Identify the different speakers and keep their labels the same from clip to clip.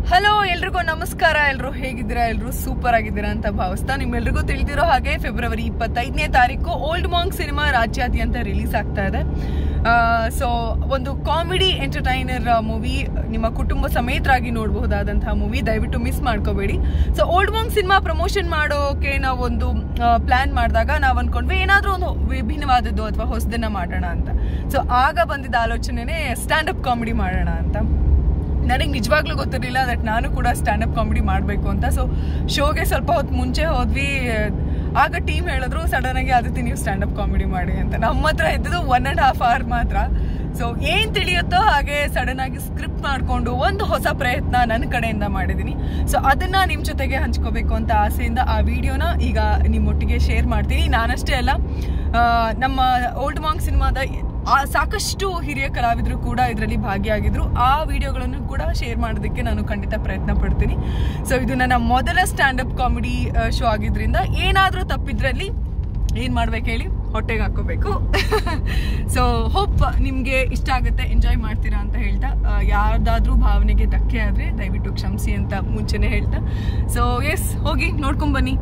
Speaker 1: Hello ಎಲ್ರಿಗೂ ನಮಸ್ಕಾರ ಎಲ್ರು ಹೇಗಿದ್ದೀರಾ ಎಲ್ರು ಸೂಪರ್ ಆಗಿದ್ದೀರಾ ಅಂತ ಭಾವಿಸ್ತಾ ನಿಮ್ಮೆಲ್ರಿಗೂ ತಿಳಿದಿರೋ ಹಾಗೆ ಫೆಬ್ರವರಿ ಇಪ್ಪತ್ತೈದನೇ ತಾರೀಕು ಓಲ್ಡ್ ಮಾಂಗ್ ಸಿನಿಮಾ ರಾಜ್ಯಾದ್ಯಂತ ರಿಲೀಸ್ ಆಗ್ತಾ ಇದೆ ಸೊ ಒಂದು ಕಾಮಿಡಿ ಎಂಟರ್ಟೈನರ್ ಮೂವಿ ನಿಮ್ಮ ಕುಟುಂಬ ಸಮೇತರಾಗಿ ನೋಡಬಹುದಾದಂತಹ ಮೂವಿ ದಯವಿಟ್ಟು ಮಿಸ್ ಮಾಡ್ಕೋಬೇಡಿ so old monk cinema promotion ಮಾಡೋಕೆ ನಾವು ಒಂದು ಪ್ಲಾನ್ ಮಾಡಿದಾಗ ನಾವು ಅನ್ಕೊಂಡ್ವಿ ಏನಾದರೂ ಒಂದು ವಿಭಿನ್ನವಾದದ್ದು ಅಥವಾ ಹೊಸದನ್ನ ಮಾಡೋಣ ಅಂತ ಸೊ ಆಗ ಬಂದಿದ್ದ ಆಲೋಚನೆನೇ ಸ್ಟ್ಯಾಂಡ್ ಅಪ್ ಕಾಮಿಡಿ ಮಾಡೋಣ ಅಂತ ನನಗೆ ನಿಜವಾಗ್ಲೂ ಗೊತ್ತಿರಲಿಲ್ಲ ದಟ್ ನಾನು ಕೂಡ ಸ್ಟ್ಯಾಂಡ್ ಅಪ್ ಕಾಮಿಡಿ ಮಾಡಬೇಕು ಅಂತ ಸೊ ಶೋಗೆ ಸ್ವಲ್ಪ ಹೊತ್ತು ಮುಂಚೆ ಹೋದ್ವಿ ಆಗ ಟೀಮ್ ಹೇಳಿದ್ರು ಸಡನ್ ಆಗಿ ಅದಕ್ಕೆ ನೀವು ಸ್ಟ್ಯಾಂಡ್ ಅಪ್ ಕಾಮಿಡಿ ಮಾಡಿ ಅಂತ ನಮ್ಮ ಹತ್ರ ಇದ್ದದ್ದು ಒನ್ ಆ್ಯಂಡ್ ಹಾಫ್ ಅವರ್ ಮಾತ್ರ ಸೊ ಏನು ತಿಳಿಯುತ್ತೋ ಹಾಗೆ ಸಡನ್ ಆಗಿ ಸ್ಕ್ರಿಪ್ಟ್ ಮಾಡಿಕೊಂಡು ಒಂದು ಹೊಸ ಪ್ರಯತ್ನ ನನ್ನ ಕಡೆಯಿಂದ ಮಾಡಿದ್ದೀನಿ ಸೊ ಅದನ್ನ ನಿಮ್ಮ ಜೊತೆಗೆ ಹಂಚ್ಕೋಬೇಕು ಅಂತ ಆಸೆಯಿಂದ ಆ ವಿಡಿಯೋನ ಈಗ ನಿಮ್ಮೊಟ್ಟಿಗೆ ಶೇರ್ ಮಾಡ್ತೀನಿ ನಾನಷ್ಟೇ ಅಲ್ಲ ಆ, ನಮ್ಮ ಓಲ್ಡ್ ಮಾಂಗ್ ಸಿನಿಮಾದ ಆ ಸಾಕಷ್ಟು ಹಿರಿಯ ಕಲಾವಿದರು ಕೂಡ ಇದರಲ್ಲಿ ಭಾಗಿಯಾಗಿದ್ರು ಆ ವಿಡಿಯೋಗಳನ್ನು ಕೂಡ ಶೇರ್ ಮಾಡೋದಕ್ಕೆ ನಾನು ಖಂಡಿತ ಪ್ರಯತ್ನ ಪಡ್ತೀನಿ ಸೊ ಇದು ನನ್ನ ಮೊದಲ ಸ್ಟ್ಯಾಂಡ್ ಅಪ್ ಕಾಮಿಡಿ ಶೋ ಆಗಿದ್ರಿಂದ ಏನಾದರೂ ತಪ್ಪಿದ್ರಲ್ಲಿ ಏನು ಮಾಡ್ಬೇಕು ಹೇಳಿ ಹೊಟ್ಟೆಗೆ ಹಾಕೋಬೇಕು ಸೊ ಹೋಪ್ ನಿಮಗೆ ಇಷ್ಟ ಆಗುತ್ತೆ ಎಂಜಾಯ್ ಮಾಡ್ತೀರಾ ಅಂತ ಹೇಳ್ತಾ ಯಾರ್ದಾದ್ರೂ ಭಾವನೆಗೆ ಧಕ್ಕೆ ಆದರೆ ದಯವಿಟ್ಟು ಕ್ಷಮಿಸಿ ಅಂತ ಮುಂಚೆನೇ ಹೇಳ್ತಾ ಸೊ ಎಸ್ ಹೋಗಿ ನೋಡ್ಕೊಂಬನ್ನಿ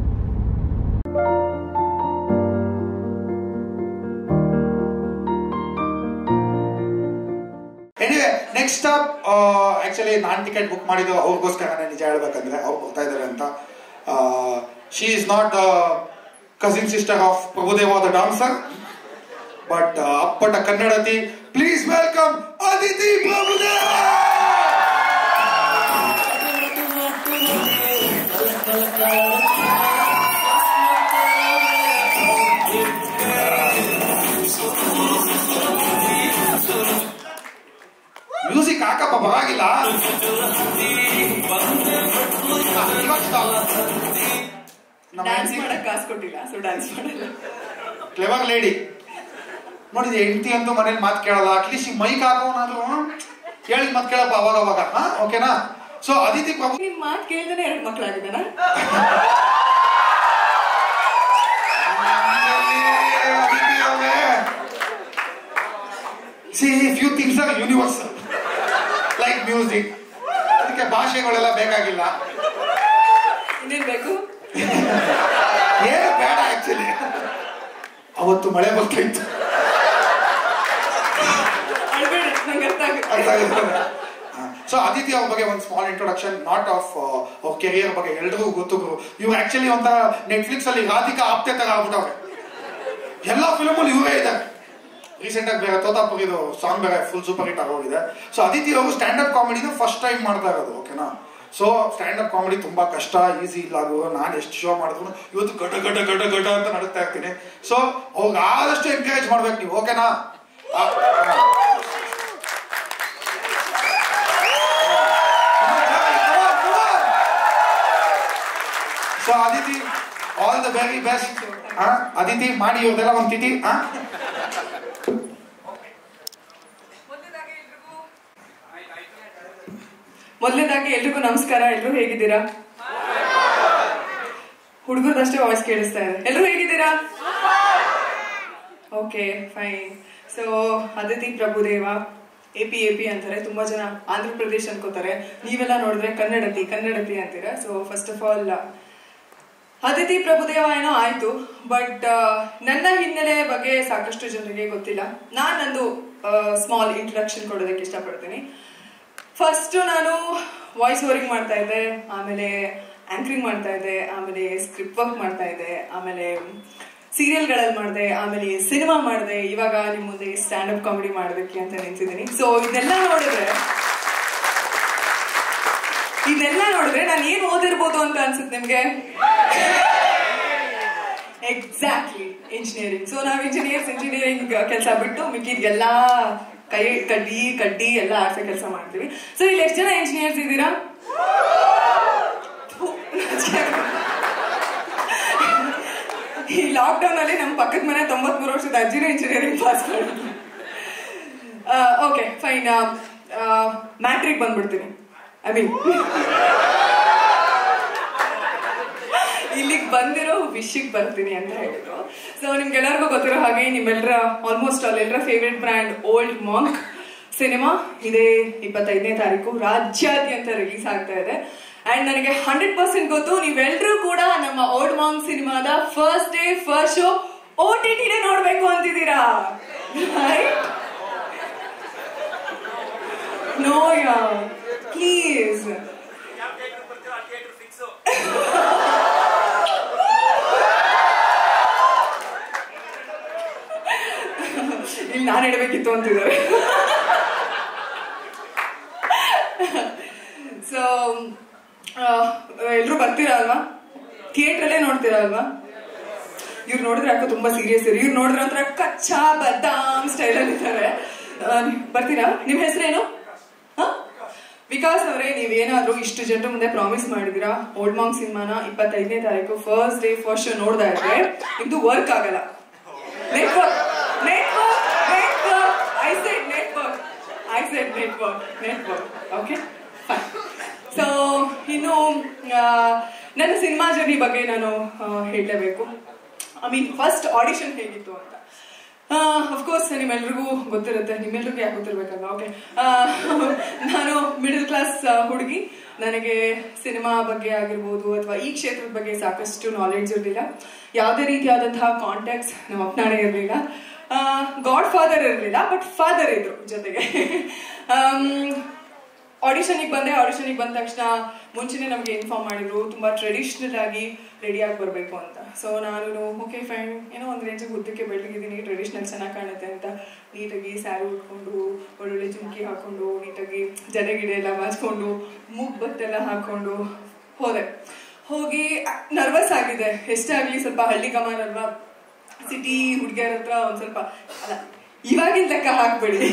Speaker 2: ಎನಿವೆ ನೆಕ್ಸ್ಟ್ ಅಪ್ ಆಕ್ಚುಲಿ ನಾನು ಟಿಕೆಟ್ ಬುಕ್ ಮಾಡಿದ್ದು ಅವ್ರಿಗೋಸ್ಕರ ನಿಜ ಹೇಳ್ಬೇಕಂದ್ರೆ ಅವ್ರು ಬರ್ತಾ ಇದ್ದಾರೆ ಅಂತ she is not cousin sister of Prabhudeva the dancer but ಅಪ್ಪಟ ಕನ್ನಡತಿ please welcome Aditi Prabhudeva music ಹಾಕಪ್ಪ ಪರವಾಗಿಲ್ಲ
Speaker 1: ಡ್ಯಾನ್ಸ್ ಮಾಡಕ್ ಕಾಸು ಕೊಟ್ಟಿಲ್ಲ ಸೊ ಡ್ಯಾನ್ಸ್ ಮಾಡಲ್ಲ
Speaker 2: ಕ್ಲೆವರ್ ಲೇಡಿ ನೋಡಿದೆ ಹೆಂಡತಿ ಅಂತೂ ಮನೇಲಿ ಮಾತು ಕೇಳಲ್ಲ ಅಟ್ಲೀಸ್ಟ್ ಈ ಮೈಕ್ ಹಾಕೋನಾದ್ರು ಹೇಳಿದ ಮಾತು ಕೇಳಪ್ಪ ಅವಾಗ ಅವಾಗ ಹಾ ಓಕೆನಾ ಸೊ ಅದಿತಿ ಪ್ರಭು
Speaker 1: ನಿಮ್ ಮಾತು ಕೇಳ್ದೇನೆ ಎರಡು ಮಕ್ಕಳಾಗಿದ್ದಾನ
Speaker 2: see few things are universal like music ಅದಕ್ಕೆ ಭಾಷೆಗಳೆಲ್ಲ ಬೇಕಾಗಿಲ್ಲ
Speaker 1: ಇನ್ನೇನ್ ಬೇಕು
Speaker 2: ಏನು ಬೇಡ ಆಕ್ಚುಲಿ ಅವತ್ತು ಮಳೆ ಬರ್ತಾ ಇತ್ತು
Speaker 1: ಅಳ್ಬೇಡಿ ನಂಗೆ ಅರ್ಥ ಆಗುತ್ತೆ
Speaker 2: ಸೊ ಅದಿತಿ ಅವ್ರ ಬಗ್ಗೆ ಒಂದು ಸ್ಮಾಲ್ ಇಂಟ್ರೊಡಕ್ಷನ್ ನಾಟ್ ಆಫ್ ಅವ್ರ ಕೆರಿಯರ್ ಬಗ್ಗೆ ಎಲ್ರಿಗೂ ಗೊತ್ತು ಇವ್ರು ಆಕ್ಚುಲಿ ಒಂಥರ ನೆಟ್ಫ್ಲಿಕ್ಸ್ ಅಲ್ಲಿ ರಾಧಿಕಾ ಆಪ್ತೆ ತರ ಆಗ್ಬಿಟ್ಟವ್ರೆ ಎಲ್ಲ ಫಿಲಮಲ್ಲಿ ಇವರೇ ಇದ್ದಾರೆ ರೀಸೆಂಟ್ ಆಗಿ ಬೇರೆ ತೋತಾಪುರಿದು ಸಾಂಗ್ ಬೇರೆ ಫುಲ್ ಸೂಪರ್ ಹಿಟ್ ಆಗೋಗಿದೆ ಸೊ ಅದಿತಿ ಅವರು ಸ್ಟ್ಯಾಂಡ್ ಅಪ್ ಕಾಮಿಡಿನ ಫಸ್ಟ್ ಟೈಮ್ ಮಾಡ್ತಾ ಇರೋದು ಓಕೆನಾ ಸೊ ಸ್ಟ್ಯಾಂಡ್ ಅಪ್ ಕಾಮಿಡಿ ತುಂಬಾ ಕಷ್ಟ ಈಸಿ ಇಲ್ಲ ಗುರು ನಾನು ಎಷ್ಟು ಶೋ ಮಾಡಿದ್ರು ಇವತ್ತು ಗಡ ಗಡ ಗಡ ಗಡ ಅಂತ ನಡುತ್ತಾ ಇರ್ತೀನಿ ಸೊ ಅವ್ರಿಗೆ ಆದಷ್ಟು ಎನ್ಕರೇಜ್ ಮಾಡ್ಬೇಕು ನೀವು ಓಕೆನಾ ಆ, ಹಾ. So Aditi all the very best Aditi ಮಾಡಿ ಇವ್ರದೆಲ್ಲ ಒಂದು ತಿಥಿ ಹಾ
Speaker 1: ಮೊದಲನೇದಾಗಿ ಎಲ್ರಿಗೂ ನಮಸ್ಕಾರ ಎಲ್ರು ಹೇಗಿದ್ದೀರಾ ಹುಡುಗರದಷ್ಟೇ ವಾಯ್ಸ್ ಕೇಳಿಸ್ತಾ ಇದೆ ಎಲ್ರು ಹೇಗಿದ್ದೀರಾ okay fine so Aditi Prabhudeva A P A P ಅಂತಾರೆ ತುಂಬಾ ಜನ ಆಂಧ್ರ ಪ್ರದೇಶ್ ಅನ್ಕೋತಾರೆ ನೀವೆಲ್ಲ ನೋಡಿದ್ರೆ ಕನ್ನಡತಿ ಕನ್ನಡತಿ ಅಂತೀರಾ so first of all Aditi Prabhudeva ಏನೋ ಆಯ್ತು ಬಟ್ ನನ್ನ ಹಿನ್ನೆಲೆ ಬಗ್ಗೆ ಸಾಕಷ್ಟು ಜನರಿಗೆ ಗೊತ್ತಿಲ್ಲ ನಾನು ನಂದು ಸ್ಮಾಲ್ ಇಂಟ್ರಡಕ್ಷನ್ ಕೊಡೋದಕ್ಕೆ ಇಷ್ಟಪಡ್ತೀನಿ ಫಸ್ಟ್ ನಾನು ವಾಯ್ಸ್ ಓವರಿಂಗ್ ಮಾಡ್ತಾ ಇದ್ದೆ ಆಮೇಲೆ ಆಂಕರಿಂಗ್ ಮಾಡ್ತಾ ಇದ್ದೆ ಆಮೇಲೆ ಸ್ಕ್ರಿಪ್ಟ್ ವರ್ಕ್ ಮಾಡ್ತಾ ಇದ್ದೆ ಆಮೇಲೆ ಸೀರಿಯಲ್ಗಳಲ್ಲಿ ಮಾಡಿದೆ ಆಮೇಲೆ ಸಿನಿಮಾ ಮಾಡಿದೆ ಇವಾಗ ನಿಮ್ಮ ಮುಂದೆ ಸ್ಟ್ಯಾಂಡ್ ಅಪ್ ಕಾಮಿಡಿ ಮಾಡೋದಕ್ಕೆ ಅಂತ ನಿಂತಿದ್ದೀನಿ ಸೊ ಇದೆಲ್ಲ ನೋಡಿದ್ರೆ ಇದೆಲ್ಲ ನೋಡಿದ್ರೆ ನಾನು ಏನ್ ಓದಿರ್ಬೋದು ಅಂತ ಅನ್ಸುತ್ತೆ ನಿಮ್ಗೆ ಎಕ್ಸಾಕ್ಟ್ಲಿ ಇಂಜಿನಿಯರಿಂಗ್ ಸೊ ನಾವು ಇಂಜಿನಿಯರ್ಸ್ ಇಂಜಿನಿಯರಿಂಗ್ ಕೆಲಸ ಬಿಟ್ಟು ಮಿಕ್ಕಿದ್ಗೆಲ್ಲ ಕೈ ಕಡ್ಡಿ ಕಡ್ಡಿ ಎಲ್ಲ ಆಸೆ ಕೆಲಸ ಮಾಡ್ತೀವಿ ಸೊ ಇಲ್ಲಿ ಎಷ್ಟು ಜನ ಇಂಜಿನಿಯರ್ಸ್ ಇದ್ದೀರಾ ಥು, ಈ ಲಾಕ್ಡೌನ್ ಅಲ್ಲಿ ನಮ್ಮ ಪಕ್ಕದ ಮನೆ ತೊಂಬತ್ಮೂರು ವರ್ಷದ ಅಜ್ಜಿನ ಇಂಜಿನಿಯರಿಂಗ್ ಪಾಸ್ ಮಾಡಿದ್ರು ಓಕೆ ಫೈನ್ ಮ್ಯಾಟ್ರಿಕ್ ಬಂದ್ಬಿಡ್ತೀನಿ ಐ ಮೀನ್ ಇಲ್ಲಿಗೆ ಬಂದಿರೋ ವಿಷಯಕ್ಕೆ ಬರ್ತೀನಿ ಅಂತ ಹೇಳಿದ್ರು ಸೊ ನಿಮ್ಗೆಲ್ಲರಿಗೂ ಗೊತ್ತಿರೋ ಹಾಗೆ ನಿಮ್ಮೆಲ್ಲರ ಆಲ್ಮೋಸ್ಟ್ ಆಲ್ ಎಲ್ಲರ favourite brand old monk cinema ಇದೇ ಇಪ್ಪತ್ತೈದನೇ ತಾರೀಕು ರಾಜ್ಯಾದ್ಯಂತ ರಿಲೀಸ್ ಆಗ್ತಾ ಇದೆ ಅಂಡ್ ನನಗೆ ಹಂಡ್ರೆಡ್ ಪರ್ಸೆಂಟ್ ಗೊತ್ತು ನೀವೆಲ್ಲರೂ ಕೂಡ ನಮ್ಮ ಓಲ್ಡ್ ಮಾಂಗ್ ಸಿನಿಮಾದ first day first show O T ಟಿನೇ ನೋಡ್ಬೇಕು ಅಂತಿದ್ದೀರಾ ನೋ ಯಾ ಪ್ಲೀಸ್ ಇಲ್ಲಿ ನಾನು ಇಡಬೇಕಿತ್ತು ಅಂತಿದ್ದಾರೆ ಸೊ ಎಲ್ರು ಬರ್ತೀರಾ ಅಲ್ವಾ ಥಿಯೇಟ್ರಲ್ಲೇ ನೋಡ್ತೀರಾ ಅಲ್ವಾ ಇವ್ರು ನೋಡಿದ್ರೆ ಯಾಕೋ ತುಂಬಾ ಸೀರಿಯಸ್ ಇವ್ರು ಇವ್ರು ನೋಡಿದ್ರೆ ಒಂಥರ ಕಚ್ಚಾ ಬದಾಮ್ ಸ್ಟೈಲ್ ಅಲ್ಲಿ ಇದ್ದಾರೆ ಆ, ಬರ್ತೀರಾ ನಿಮ್ ಹೆಸರೇನು ವಿಕಾಸ್ ಅವರೇ ನೀವೇನಾದ್ರೂ ಇಷ್ಟು ಜನರ ಮುಂದೆ ಪ್ರಾಮಿಸ್ ಮಾಡಿದಿರಾ ಓಲ್ಡ್ ಮಾಂಗ್ ಸಿನಿಮಾನ ಇಪ್ಪತ್ತೈದನೇ ತಾರೀಕು ಫಸ್ಟ್ ಡೇ ಫಸ್ಟ್ ಶೋ ನೋಡ್ತಾ ಇದ್ರೆ ಇದು ವರ್ಕ್ ಆಗಲ್ಲ network network network I said network I said network network okay fine so ಇನ್ನು ಆ, ನನ್ನ ಸಿನಿಮಾ ಜರ್ನಿ ಬಗ್ಗೆ ನಾನು ಆ, ಹೇಳಲೇಬೇಕು ಐ ಮೀನ್ ಫಸ್ಟ್ ಆಡಿಷನ್ ಹೇಗಿತ್ತು ಅಂತ ಅಫ್ಕೋರ್ಸ್ ನಿಮ್ಮೆಲ್ರಿಗೂ ಗೊತ್ತಿರುತ್ತೆ ನಿಮ್ಮೆಲ್ರಿಗೂ ಯಾಕೆ ಗೊತ್ತಿರ್ಬೇಕಲ್ಲ ಓಕೆ ನಾನು ಮಿಡಲ್ ಕ್ಲಾಸ್ ಹುಡುಗಿ ನನಗೆ ಸಿನಿಮಾ ಬಗ್ಗೆ ಆಗಿರ್ಬೋದು ಅಥವಾ ಈ ಕ್ಷೇತ್ರದ ಬಗ್ಗೆ ಸಾಕಷ್ಟು ನಾಲೆಡ್ಜ್ ಇರಲಿಲ್ಲ ಯಾವುದೇ ರೀತಿಯಾದಂತಹ ಕಾಂಟ್ಯಾಕ್ಟ್ಸ್ ನಮ್ಮ ಅಪ್ಪನಾಣೆ ಇರಲಿಲ್ಲ ಗಾಡ್ ಫಾದರ್ ಇರಲಿಲ್ಲ ಬಟ್ ಫಾದರ್ ಇದ್ರು ಜೊತೆಗೆ ಆಡಿಷನಿಗೆ ಬಂದೆ ಆಡಿಷನಿಗೆ ಬಂದ ತಕ್ಷಣ ಮುಂಚೆನೆ ನಮಗೆ ಇನ್ಫಾರ್ಮ್ ಮಾಡಿದ್ರು ತುಂಬಾ ಟ್ರೆಡಿಷ್ನಲ್ ಆಗಿ ರೆಡಿ ಆಗಿ ಬರಬೇಕು ಅಂತ ಸೊ ನಾನು ಓಕೆ ಫೈನ್ ಏನೋ ಒಂದು ರೇಂಜಿಗೆ ಉದ್ದಕ್ಕೆ ಬೆಳಗಿದ್ದೀನಿ ಟ್ರೆಡಿಷ್ನಲ್ ಚೆನ್ನಾಗಿ ಕಾಣುತ್ತೆ ಅಂತ ನೀಟಾಗಿ ಸ್ಯಾರಿ ಉಟ್ಕೊಂಡು ಒಳ್ಳೊಳ್ಳೆ ಜುಮ್ಕಿ ಹಾಕೊಂಡು ನೀಟಾಗಿ ಜಡೆ ಗಿಡೆ ಎಲ್ಲ ಬಾಚ್ಕೊಂಡು ಮೂಗ್ ಬಟ್ಟೆಲ್ಲ ಹಾಕೊಂಡು ಹೋದೆ ಹೋಗಿ ನರ್ವಸ್ ಆಗಿದೆ ಎಷ್ಟೇ ಆಗಲಿ ಸ್ವಲ್ಪ ಹಳ್ಳಿ ಕಮಾನ್ ಅಲ್ವಾ ಸಿಟಿ ಹುಡುಗಿಯರ ಹತ್ರ ಒಂದ್ ಸ್ವಲ್ಪ ಅಲ್ಲ ಇವಾಗಿನ ಲೆಕ್ಕ ಹಾಕ್ಬೇಡಿ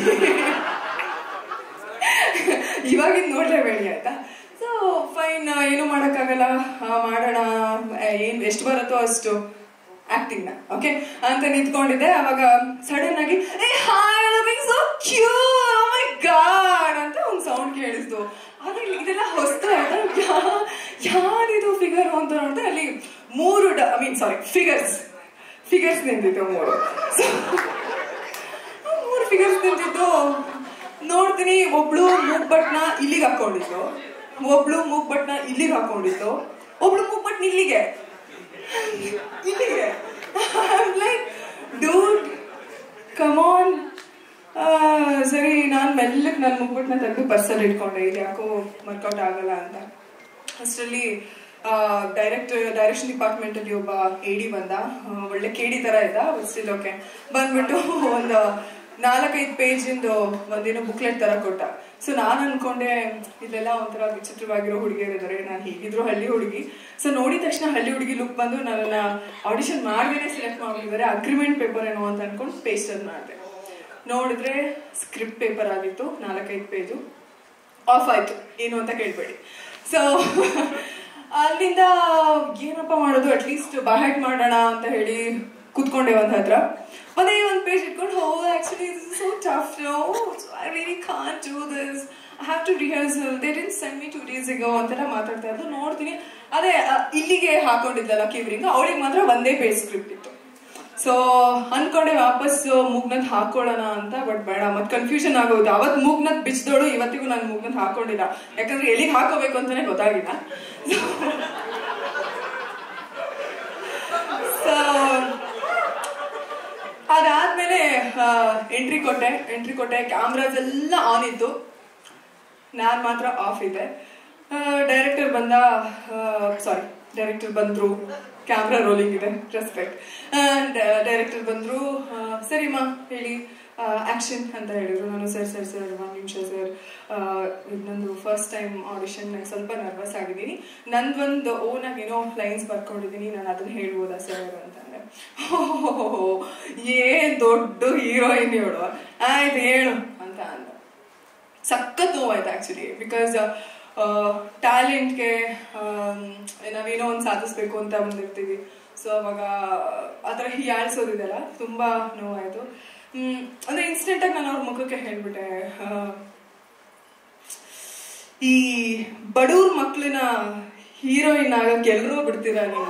Speaker 1: ಇವಾಗಿನ ನೋಡ್ಲೇಬೇಡಿ ಆಯ್ತಾ ಸೊ ಫೈನ್ ಏನು ಮಾಡೋಕ್ಕಾಗಲ್ಲ ಆ, ಮಾಡೋಣ ಆ, ಏನ್ ಎಷ್ಟು ಬರುತ್ತೋ ಅಷ್ಟು ಆಕ್ಟಿಂಗ್ ನ ಓಕೆ ಅಂತ ನಿಂತ್ಕೊಂಡಿದ್ದೆ ಅವಾಗ ಸಡನ್ ಆಗಿ ಏ hi looking so cute my god ಅಂತ ಒಂದು ಸೌಂಡ್ ಕೇಳಿಸ್ತು ಆದ್ರೆ ಇಲ್ಲಿ ಇದೆಲ್ಲ ಹೊಸ್ತು ಆಯ್ತಾ ಯಾರಿದು ಫಿಗರ್ ಅಂತ ನೋಡಿದ್ರೆ ಅಲ್ಲಿ ಮೂರು I mean sorry figures figures ನಿಂತಿತ್ತು ಮೂರು So, ಆ ಮೂರು ಫಿಗರ್ಸ್ ನಿಂತಿದ್ದು ನೋಡ್ತೀನಿ ಒಬ್ಳು ಮೂಗ್ ಬಟ್ನ ಇಲ್ಲಿಗೆ ಹಾಕೊಂಡಿದ್ದು ಒಬ್ಳು ಮೂಗ್ ಬಟ್ನ ಇಲ್ಲಿಗೆ ಹಾಕೊಂಡಿದ್ದು ಒಬ್ಳು ಮೂಗ್ ಬಟ್ನ ಇಲ್ಲಿಗೆ ಇಲ್ಲಿಗೆ ಲೈಕ್ ಡೂಡ್ ಕಮಾನ್ ಸರಿ ನಾನು ಮೆಲ್ಲಕ್ಕೆ ನನ್ನ ಮುಗ್ಬಿಟ್ಟು ತೆಗೆದು ಪರ್ಸಲ್ಲಿ ಇಟ್ಕೊಂಡೆ ಇದು ಯಾಕೋ ವರ್ಕೌಟ್ ಆಗಲ್ಲ ಅಂತ ಅಷ್ಟರಲ್ಲಿ ಡೈರೆಕ್ಟ್ ಡೈರೆಕ್ಷನ್ ಡಿಪಾರ್ಟ್ಮೆಂಟ್ ಅಲ್ಲಿ ಒಬ್ಬ ಎಡಿ ಬಂದ ಆ, ಒಳ್ಳೆ ಕೇಡಿ ತರ ಇದ್ದ ಸ್ಟಿಲ್ ಓಕೆ ಬಂದ್ಬಿಟ್ಟು ಒಂದು ನಾಲ್ಕೈದು ಪೇಜಿಂದು ಒಂದೇನೋ ಬುಕ್ಲೆಟ್ ತರ ಕೊಟ್ಟ ಸೊ ನಾನು ಅನ್ಕೊಂಡೆ ಇದೆಲ್ಲ ಒಂಥರ ವಿಚಿತ್ರವಾಗಿರೋ ಹುಡುಗಿಯರು ಇದಾರೆ ನಾನು ಹೇಗಿದ್ರು ಹಳ್ಳಿ ಹುಡುಗಿ ಸೊ ನೋಡಿದ ತಕ್ಷಣ ಹಳ್ಳಿ ಹುಡುಗಿ ಲುಕ್ ಬಂದು ನನ್ನನ್ನ ಆಡಿಷನ್ ಮಾಡ್ದೇನೆ ಸೆಲೆಕ್ಟ್ ಮಾಡ್ಬಿಟ್ಟಿದ್ದಾರೆ ಅಗ್ರಿಮೆಂಟ್ ಪೇಪರ್ ಏನೋ ಅಂತ ಅನ್ಕೊಂಡು ಪೇಸ್ಟ್ ಅಲ್ಲಿ ಮಾಡಿದೆ ನೋಡಿದ್ರೆ ಸ್ಕ್ರಿಪ್ಟ್ ಪೇಪರ್ ಆಗಿತ್ತು ನಾಲ್ಕೈದು ಪೇಜು ಆಫ್ ಆಯ್ತು ಏನು ಅಂತ ಕೇಳ್ಬೇಡಿ ಸೊ ಅಲ್ಲಿಂದ ಏನಪ್ಪ ಮಾಡೋದು ಅಟ್ಲೀಸ್ಟ್ ಬಾಹೆಟ್ ಮಾಡೋಣ ಅಂತ ಹೇಳಿ ಕೂತ್ಕೊಂಡೆ ಒಂದ್ ಹತ್ರ ಒಂದೇ ಒಂದು ಪೇಜ್ ಇಟ್ಕೊಂಡು ಹೋ actually this so tough no I really can't do this I have to rehearsal they didn't send me two days ago ಅಂತೆಲ್ಲ ಮಾತಾಡ್ತಾ ಇದ್ದು ನೋಡ್ತೀನಿ ಅದೇ ಆ, ಇಲ್ಲಿಗೆ ಹಾಕೊಂಡಿದ್ದಲ್ಲ ಕಿವ್ರಿಂಗ್ ಅವಳಿಗೆ ಮಾತ್ರ ಒಂದೇ ಪೇಜ್ ಸ್ಕ್ರಿಪ್ಟ್ ಇತ್ತು ಸೊ ಅನ್ಕೊಂಡೆ ವಾಪಸ್ ಮೂಗ್ನದ್ ಹಾಕೊಳ್ಳೋಣ ಅಂತ ಬಟ್ ಬೇಡ ಮತ್ ಕನ್ಫ್ಯೂಷನ್ ಆಗೋದು ಅವತ್ ಮೂಗ್ನದ್ ಬಿಚ್ದೋಳು ಇವತ್ತಿಗೂ ನಾನು ಮೂಗ್ನದ್ ಹಾಕೊಂಡಿಲ್ಲ ಯಾಕಂದ್ರೆ ಎಲ್ಲಿಗೆ ಹಾಕೋಬೇಕು ಅಂತಾನೆ ಗೊತ್ತಾಗಿಲ್ಲ ಸೊ ಅದಾದ್ಮೇಲೆ ಎಂಟ್ರಿ ಕೊಟ್ಟೆ ಎಂಟ್ರಿ ಕೊಟ್ಟೆ ಕ್ಯಾಮ್ರಾಸ್ ಎಲ್ಲ ಆನ್ ಇತ್ತು ನಾನ್ ಮಾತ್ರ ಆಫ್ ಇದೆ ಡೈರೆಕ್ಟರ್ ಬಂದ ಸಾರಿ ಡೈರೆಕ್ಟರ್ ಬಂದ್ರು ಕ್ಯಾಮ್ರಾ ರೋಲಿಂಗ್ ಇದೆ ರೆಸ್ಪೆಕ್ಟ್ ಡೈರೆಕ್ಟರ್ ಬಂದ್ರು ಆ, ಸರಿಮಾ ಹೇಳಿ ಆಕ್ಷನ್ ಅಂತ ಹೇಳಿದ್ರು ನಾನು ಸರ್ ಸರ್ ಸರ್ ಒಂದು ನಿಮಿಷ ಸರ್ ನಂದು ಫಸ್ಟ್ ಟೈಮ್ ಆಡಿಷನ್ ಸ್ವಲ್ಪ ನರ್ವಸ್ ಆಗಿದ್ದೀನಿ ನಂದೊಂದು ಓನ್ ಆಗಿ ಏನೋ ಲೈನ್ಸ್ ಬರ್ಕೊಂಡಿದ್ದೀನಿ ನಾನು ಅದನ್ನ ಹೇಳ್ಬೋದಾ ಸರ್ ಅಂತಂದೆ ಓಹೋ ಏನ್ ದೊಡ್ಡ ಹೀರೋಯಿನ್ ಹೇಳುವ ಆಯ್ತು ಹೇಳು ಅಂತ ಅಂದ ಸಖತ್ ನೋವಾಯ್ತು ಆಕ್ಚುಲಿ ಬಿಕಾಸ್ ಟ್ಯಾಲೆಂಟ್ಗೆ ನಾವೇನೋ ಒಂದು ಸಾಧಿಸ್ಬೇಕು ಅಂತ ಬಂದಿರ್ತೀವಿ ಸೊ ಅವಾಗ ಆ ಥರ ಹೀಯಾಳ್ಸೋದಿದೆಲ್ಲ ತುಂಬಾ ನೋವಾಯ್ತು ಹ್ಮ್, ಅಂದ್ರೆ ಇನ್ಸ್ಟೆಂಟ್ ಆಗಿ ನಾನು ಅವ್ರ ಮುಖಕ್ಕೆ ಹೇಳ್ಬಿಟ್ಟೆ ಆ, ಈ ಬಡವ್ರ ಮಕ್ಳನ್ನ ಹೀರೋಯಿನ್ ಆಗಕ್ಕೆ ಎಲ್ಲರೂ ಬಿಡ್ತೀರಾ ನೀವು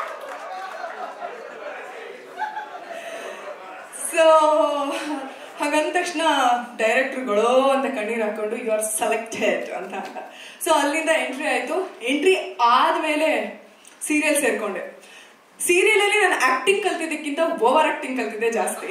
Speaker 1: ಸೊ ತಕ್ಷಣ ಡೈರೆಕ್ಟರ್ಗಳು ಅಂತ ಕಣ್ಣೀರ್ ಹಾಕೊಂಡು ಯು ಆರ್ ಸೆಲೆಕ್ಟೆಡ್ ಅಂತ ಸೊ ಅಲ್ಲಿಂದ ಎಂಟ್ರಿ ಆಯ್ತು ಎಂಟ್ರಿ ಆದ್ಮೇಲೆ ಸೀರಿಯಲ್ ಸೇರ್ಕೊಂಡೆ ಸೀರಿಯಲ್ ಅಲ್ಲಿ ನಾನು ಆಕ್ಟಿಂಗ್ ಕಲ್ತಿದ್ದಕ್ಕಿಂತ ಓವರ್ ಆಕ್ಟಿಂಗ್ ಕಲ್ತಿದ್ದೆ ಜಾಸ್ತಿ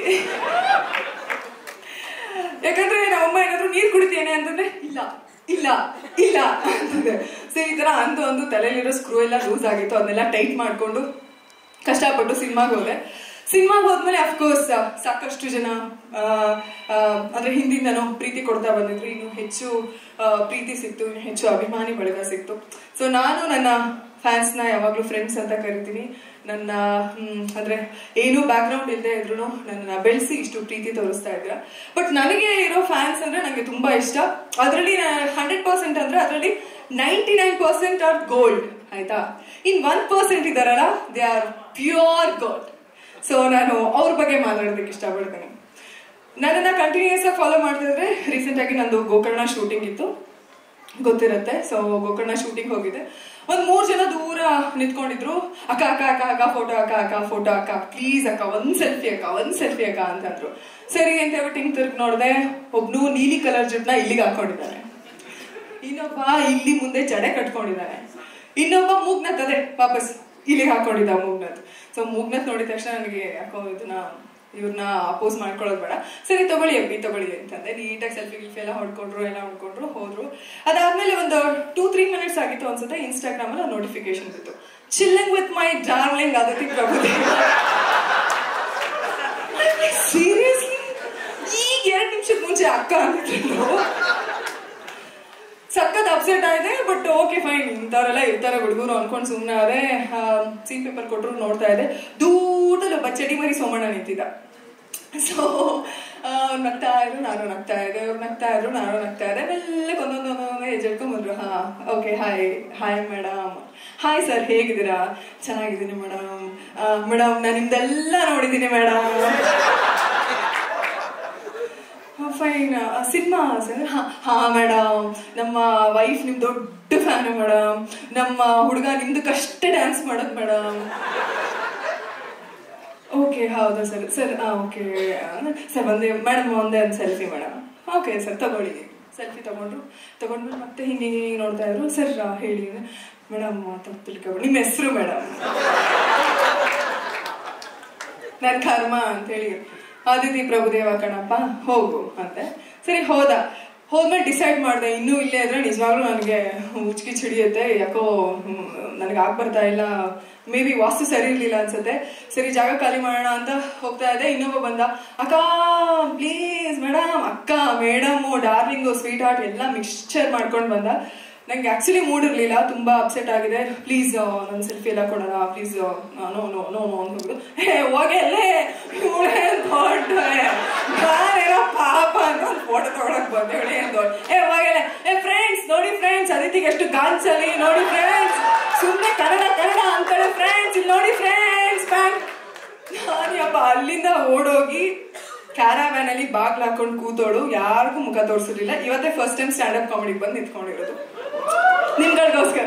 Speaker 1: ಯಾಕಂದ್ರೆ ನಮ್ಮಮ್ಮ ಏನಾದ್ರು ನೀರ್ ಕುಡಿತೇನೆ ಅಂತಂದ್ರೆ ಇಲ್ಲ ಇಲ್ಲ ಇಲ್ಲ ಅಂತಂದೆ ಸೊ ಈ ತರ ಅಂದು ಅಂದು ತಲೆಯಲ್ಲಿರೋ ಸ್ಕ್ರೂ ಎಲ್ಲ ಲೂಸ್ ಆಗಿತ್ತು ಅದನ್ನೆಲ್ಲ ಟೈಟ್ ಮಾಡ್ಕೊಂಡು ಕಷ್ಟಪಟ್ಟು ಸಿನಿಮಾಗೆ ಹೋದೆ ಸಿನಿಮಾಗೆ ಹೋದ್ಮೇಲೆ ಅಫ್ಕೋರ್ಸ್ ಸಾಕಷ್ಟು ಜನ ಆ, ಆ, ಅಂದ್ರೆ ಹಿಂದಿಂದನೂ ಪ್ರೀತಿ ಕೊಡ್ತಾ ಬಂದಿದ್ರು ಇನ್ನು ಹೆಚ್ಚು ಆ, ಪ್ರೀತಿ ಸಿಕ್ತು ಇನ್ನು ಹೆಚ್ಚು ಅಭಿಮಾನಿ ಬಳಗ ಸಿಕ್ತು ಸೊ ನಾನು ನನ್ನ ಫ್ಯಾನ್ಸ್ನ ಯಾವಾಗಲೂ ಫ್ರೆಂಡ್ಸ್ ಅಂತ ಕರಿತೀನಿ ನನ್ನ ಹ್ಮ್, ಅಂದ್ರೆ ಏನು ಬ್ಯಾಕ್ ಗ್ರೌಂಡ್ ಇಲ್ಲದೆ ಇದ್ರು ನನ್ನ ಬೆಳೆಸಿ ಇಷ್ಟು ಪ್ರೀತಿ ತೋರಿಸ್ತಾ ಇದ್ದೀರಾ ಬಟ್ ನನಗೆ ಇರೋ ಫ್ಯಾನ್ಸ್ ಅಂದ್ರೆ ನನಗೆ ತುಂಬಾ ಇಷ್ಟ ಅದರಲ್ಲಿ ಹಂಡ್ರೆಡ್ ಪರ್ಸೆಂಟ್ ಅಂದ್ರೆ ಅದರಲ್ಲಿ ninety nine percent are gold ಆಯ್ತಾ ಇನ್ ಒನ್ ಪರ್ಸೆಂಟ್ ಇದಾರಲ್ಲ they are pure gold so ನಾನು ಅವ್ರ ಬಗ್ಗೆ ಮಾತಾಡೋದಕ್ಕೆ ಇಷ್ಟಪಡ್ತೀನಿ ನನ್ನನ್ನ ಕಂಟಿನ್ಯೂಸ್ ಆಗಿ ಫಾಲೋ ಮಾಡ್ತಿದ್ರೆ ರೀಸೆಂಟ್ ಆಗಿ ನಂದು ಗೋಕರ್ಣ ಶೂಟಿಂಗ್ ಇತ್ತು ಗೊತ್ತಿರುತ್ತೆ ಸೊ ಗೋಕರ್ಣ ಶೂಟಿಂಗ್ ಹೋಗಿದ್ದೆ ಒಂದ್ ಮೂರ್ ಜನ ದೂರ ನಿಂತ್ಕೊಂಡಿದ್ರು ಅಕ್ಕ ಅಕ್ಕ ಅಕ್ಕ ಅಕ್ಕ ಫೋಟೋ ಅಕ್ಕ ಅಕ್ಕ ಫೋಟೋ ಅಕ್ಕ ಪ್ಲೀಸ್ ಅಕ್ಕ ಒಂದ್ ಸೆಲ್ಫಿ ಅಕ್ಕ ಒಂದ್ ಸೆಲ್ಫಿ ಅಕ್ಕ ಅಂತಂದ್ರು ಸರಿ ಅಂತ ಹೇಳ್ಬಿಟ್ಟು ಹಿಂಗ್ ತಿರ್ಗಿ ನೋಡ್ದೆ ಒಬ್ನು ನೀಲಿ ಕಲರ್ ಜುಟ್ನ ಇಲ್ಲಿಗೆ ಹಾಕೊಂಡಿದ್ದಾನೆ ಇನ್ನೊಬ್ಬ ಇಲ್ಲಿ ಮುಂದೆ ಜಡೆ ಕಟ್ಕೊಂಡಿದ್ದಾನೆ ಇನ್ನೊಬ್ಬ ಮೂಗ್ನತ್ ಅದೇ ವಾಪಸ್ ಇಲ್ಲಿಗೆ ಹಾಕೊಂಡಿದ್ದ ಮೂಗ್ನತ್ ಸೊ ಮೂಗ್ನತ್ ನೋಡಿದ ತಕ್ಷಣ ನನಗೆ ಯಾಕೋ ಇದನ್ನ ಇವ್ರನ್ನ ಅಪೋಸ್ ಮಾಡ್ಕೊಳ್ಳೋದು ಬೇಡ ಸರಿ ತಗೊಳ್ಳಿ ಅಪ್ಪಿ ತಗೊಳ್ಳಿ ಅಂತಂದೆ ನೀಟಾಗಿ ಸೆಲ್ಫಿ ಗಿಲ್ಫಿ ಎಲ್ಲ ಹೊಡ್ಕೊಂಡ್ರು ಎಲ್ಲ ಹೊಡ್ಕೊಂಡ್ರು ಹೋದ್ರು ಅದಾದ್ಮೇಲೆ ಒಂದು ಟೂ ತ್ರೀ ಮಿನಿಟ್ಸ್ ಆಗಿತ್ತು ಅನ್ಸುತ್ತೆ ಇನ್ಸ್ಟಾಗ್ರಾಮ್ ಅಲ್ಲಿ ನೋಟಿಫಿಕೇಶನ್ ಇತ್ತು ಚಿಲ್ಲಿಂಗ್ ವಿತ್ ಮೈ ಡಾರ್ಲಿಂಗ್ ಅದಕ್ಕೆ ಪ್ರಭುದೇವ ಸೀರಿಯಸ್ಲಿ ಈಗ ಎರಡ್ ನಿಮಿಷದ ಮುಂಚೆ ಅಕ್ಕ ಅಂತಿದ್ರು ಸಖತ್ ಅಪ್ಸೆಟ್ ಆಗಿದೆ ಬಟ್ ಓಕೆ ಫೈನ್ ಇಂಥವ್ರೆಲ್ಲ ಇರ್ತಾರೆ ಹುಡುಗರು ಅನ್ಕೊಂಡು ಸುಮ್ಮನೆ ಅದೇ ಸೀನ್ ಪೇಪರ್ ಕೊಟ್ಟರು ನೋಡ್ತಾ ಇದೆ ದೂರದಲ್ಲಿ ಒಬ್ಬ ಚಡಿ ಮರಿ ಸೋಮಣ್ಣ ನಿಂತಿದ್ದ ಸೊ ನಗ್ತಾ ಇದ್ರು ನಾನು ನಗ್ತಾ ಇದ್ದೆ ಅವ್ರು ನಗ್ತಾ ಇದ್ರು ನಾನು ನಗ್ತಾ ಇದ್ದೆ ಮೆಲ್ಲಗೆ ಒಂದೊಂದು ಒಂದೊಂದು ಹೆಜ್ಜೆ ಇಟ್ಕೊಂಡ್ ಬಂದ್ರು ಹಾ okay hi hi madam hi sir ಹೇಗಿದ್ದೀರಾ ಚೆನ್ನಾಗಿದ್ದೀನಿ ಮೇಡಮ್ ಮೇಡಮ್ ನಾನು ನಿಮ್ದೆಲ್ಲ ನೋಡಿದ್ದೀನಿ ಮೇಡಮ್ ಫೈನ್ ಸಿನಿಮಾ ಸರ್ ಹಾ ಮೇಡಮ್ ನಮ್ಮ ವೈಫ್ ನಿಮ್ ದೊಡ್ಡ ಫ್ಯಾನ್ ಮೇಡಮ್ ನಮ್ಮ ಹುಡುಗ ನಿಮ್ದಕ್ಕಷ್ಟೇ ಡ್ಯಾನ್ಸ್ ಮಾಡೋದು ಮೇಡಮ್ ಓಕೆ ಹೌದಾ ಸರ್ ಸರ್ ಓಕೆ ಸರ್ ಒಂದೇ ಮೇಡಮ್ ಒಂದೇ ಒಂದು ಸೆಲ್ಫಿ ಮೇಡಮ್ ಓಕೆ ಸರ್ ತಗೊಳ್ಳಿ ಸೆಲ್ಫಿ ತಗೊಂಡ್ರು ತಗೊಂಡ್ಮೇಲೆ ಮತ್ತೆ ಹಿಂಗೆ ಹಿಂಗೆ ಹಿಂಗೆ ನೋಡ್ತಾ ಇದ್ರು ಸರ್ ಹೇಳಿ ಮೇಡಮ್ ತಪ್ಪು ತಿಳ್ಕೊಬೇಡಿ ನಿಮ್ಮ ಹೆಸರು ಮೇಡಮ್ ನನ್ ಕರ್ಮ ಅಂತ ಹೇಳಿ ಆದಿತಿ ಪ್ರಭುದೇವ ಕಣಪ್ಪ ಹೋಗು ಅಂತೆ ಸರಿ ಹೋದ ಹೋದ್ಮೇಲೆ ಡಿಸೈಡ್ ಮಾಡಿದೆ ಇನ್ನೂ ಇಲ್ಲೇ ಇದ್ರೆ ನಿಜವಾಗ್ಲೂ ನನಗೆ ಉಚ್ಕಿ ಹಿಡಿಯುತ್ತೆ ಯಾಕೋ ನನಗೆ ಆಗ್ ಬರ್ತಾ ಇಲ್ಲ ಮೇ ಬಿ ವಾಸ್ತು ಸರಿ ಇರ್ಲಿಲ್ಲ ಅನ್ಸುತ್ತೆ ಸರಿ ಜಾಗ ಖಾಲಿ ಮಾಡೋಣ ಅಂತ ಹೋಗ್ತಾ ಇದೆ ಇನ್ನೊಬ್ಬ ಬಂದ ಅಕ್ಕ ಪ್ಲೀಸ್ ಮೇಡಮ್ ಅಕ್ಕ ಮೇಡಮು ಡಾರ್ಲಿಂಗು ಸ್ವೀಟ್ ಹಾರ್ಟ್ ಎಲ್ಲ ಮಿಕ್ಸ್ಚರ್ ಮಾಡ್ಕೊಂಡು ಬಂದ ನಂಗೆ ಆಕ್ಚುಲಿ ಮೂಡ್ ಇರ್ಲಿಲ್ಲ ತುಂಬಾ ಅಪ್ಸೆಟ್ ಆಗಿದೆ ಪ್ಲೀಸ್ ನನ್ನ ಸೆಲ್ಫಿ ಎಲ್ಲ ಕೊಡೋಣ please no no no no ಅಂದ್ಬಿಟ್ಟು ಹೇ ಹೋಗೆ ಅಲ್ಲೇ ಇವಳೇ ದೊಡ್ಡ ನಾನೇನೋ ಪಾಪ ಅಂತ ಒಂದು ಫೋಟೋ ತಗೊಳಕ್ ಬಂದೆ ಇವಳೇ ದೊಡ್ಡ ಏ ಹೋಗಲ್ಲ ಏ ಫ್ರೆಂಡ್ಸ್ ನೋಡಿ ಫ್ರೆಂಡ್ಸ್ ಅದಿತಿಗೆ ಎಷ್ಟು ಗಾನ್ಸಲಿ ನೋಡಿ ಫ್ರೆಂಡ್ಸ್ ಸುಮ್ಮನೆ ಕನ್ನಡ ಕನ್ನಡ ಅಂತೇಳಿ ಫ್ರೆಂಡ್ಸ್ ಇಲ್ಲಿ ನೋಡಿ ಫ್ರೆಂಡ್ಸ್ ಫ್ಯಾನ್ ನಾನು ಯಪ್ಪ ಅಲ್ಲಿಂದ ಓಡೋಗಿ ಕ್ಯಾರಾವ್ಯಾನ್ ಅಲ್ಲಿ ಬಾಗ್ಲು ಹಾಕೊಂಡು ಕೂತೋಳು ಯಾರಿಗೂ ಮುಖ ತೋರಿಸಿರ್ಲಿಲ್ಲ ಇವತ್ತೇ ಫಸ್ಟ್ ಟೈಮ್ ಸ್ಟ್ಯಾಂಡ್ ಅಪ್ ಕಾಮಿಡಿಗೆ ಬಂದು ನಿಂತ್ಕೊಂಡಿರೋದು ನಿಮ್ಗಳಿಗೋಸ್ಕರ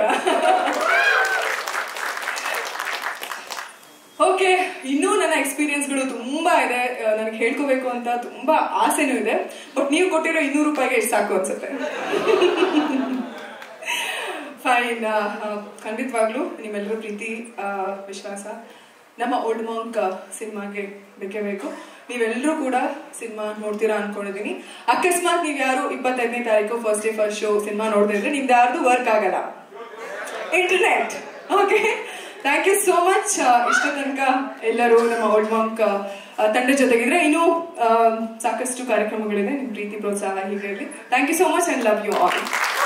Speaker 1: ಓಕೆ ಇನ್ನೂ ನನ್ನ ಎಕ್ಸ್ಪೀರಿಯನ್ಸ್ಗಳು ತುಂಬಾ ಇದೆ ನನಗೆ ಹೇಳ್ಕೋಬೇಕು ಅಂತ ತುಂಬಾ ಆಸೆನೂ ಇದೆ ಬಟ್ ನೀವು ಕೊಟ್ಟಿರೋ ಇನ್ನೂರು ರೂಪಾಯಿಗೆ ಎಷ್ಟು ಸಾಕು ಅನ್ಸುತ್ತೆ ಫೈನ್ ಖಂಡಿತವಾಗ್ಲೂ ನಿಮ್ಮೆಲ್ಲರೂ ಪ್ರೀತಿ ಆ, ವಿಶ್ವಾಸ ನಮ್ಮ ಓಲ್ಡ್ ಮಾಂಕ್ ಸಿನಿಮಾಗೆ ಬೇಕೇ ಬೇಕು ನೀವೆಲ್ಲರೂ ಕೂಡ ಸಿನಿಮಾ ನೋಡ್ತೀರಾ ಅನ್ಕೊಂಡಿದೀನಿ ಅಕಸ್ಮಾತ್ ನೀವು ಯಾರು ಇಪ್ಪತ್ತೈದನೇ ತಾರೀಕು first day first show cinema ನೋಡ್ತಾ ಇದ್ರೆ ನಿಮ್ದು ಯಾರ್ದು ವರ್ಕ್ ಆಗಲ್ಲ internet okay thank you so much ಇಷ್ಟು ತನಕ ಎಲ್ಲರೂ ನಮ್ಮ ಓಲ್ಡ್ ಮಾಂಕ್ ತಂಡ ಜೊತೆಗಿದ್ರೆ ಇನ್ನೂ ಆ, ಸಾಕಷ್ಟು ಕಾರ್ಯಕ್ರಮಗಳಿದೆ ನಿಮ್ ಪ್ರೀತಿ ಪ್ರೋತ್ಸಾಹ ಹೀಗೆ ಇರಲಿ thank you so much and love you all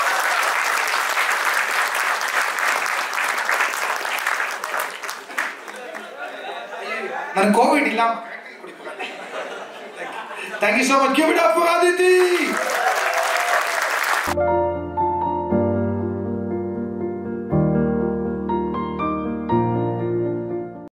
Speaker 2: ನನ್ ಕೋವಿಡ್ ಇಲ್ಲ thank you so much give it up for Aditi